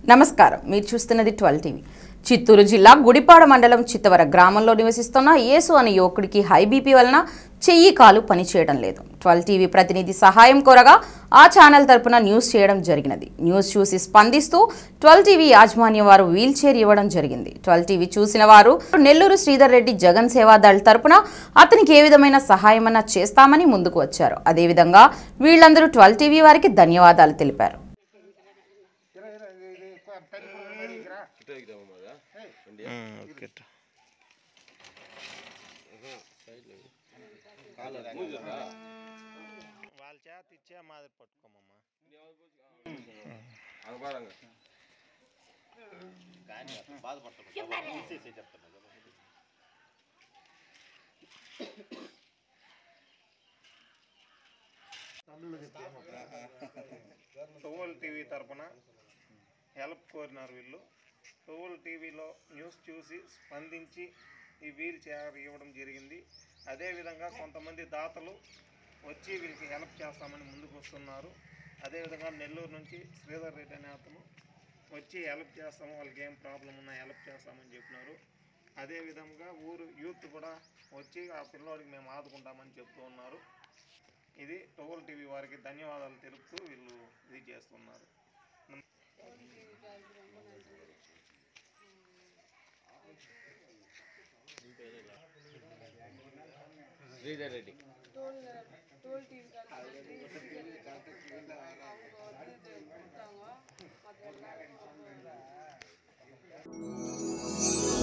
నమస్కారం మీరు చూస్తున్నది ట్వెల్వ్ టీవీ చిత్తూరు జిల్లా గుడిపాడ మండలం చిత్తవర గ్రామంలో నివసిస్తున్న యేసు అనే యువకుడికి హై బీపీ వలన చెయ్యి కాలు పనిచేయడం లేదు ట్వెల్వ్ టీవీ ప్రతినిధి సహాయం కోరగా ఆ ఛానల్ తరపున న్యూస్ చేయడం జరిగినది న్యూస్ చూసి స్పందిస్తూ ట్వెల్వ్ టీవీ యాజమాన్యం వారు వీల్ చైర్ ఇవ్వడం జరిగింది ట్వెల్వ్ టీవీ చూసిన వారు నెల్లూరు శ్రీధర్ రెడ్డి జగన్ సేవాదళ్ తరపున అతనికి ఏ విధమైన సహాయమన్నా చేస్తామని ముందుకు వచ్చారు అదేవిధంగా వీళ్ళందరూ ట్వెల్వ్ టీవీ వారికి ధన్యవాదాలు తెలిపారు ఓకే వాళ్ళ చేత ఇచ్చే మాదిరి పట్టుకోమమ్మా టోవల్ టీవీ తరపున హెల్ప్ కోరినారు వీళ్ళు టోవల్ టీవీలో న్యూస్ చూసి స్పందించి ఈ వీల్ చైర్ ఇవ్వడం జరిగింది అదేవిధంగా కొంతమంది దాతలు వచ్చి వీళ్ళకి హెల్ప్ చేస్తామని ముందుకు వస్తున్నారు అదేవిధంగా నెల్లూరు నుంచి శ్రీధర్ రెడ్డి అనే అతను వచ్చి హెల్ప్ చేస్తాము వాళ్ళకి ఏం ప్రాబ్లం ఉన్నా హెల్ప్ చేస్తామని చెప్పినారు అదేవిధంగా ఊరు యూత్ కూడా వచ్చి ఆ పిల్లోడికి మేము ఆదుకుంటామని చెప్తూ ఉన్నారు ఇది టోల్ టీవీ వారికి ధన్యవాదాలు తెలుపుతూ వీళ్ళు ఇది చేస్తున్నారు Sridhar Reddy toll toll team का அவங்க வந்து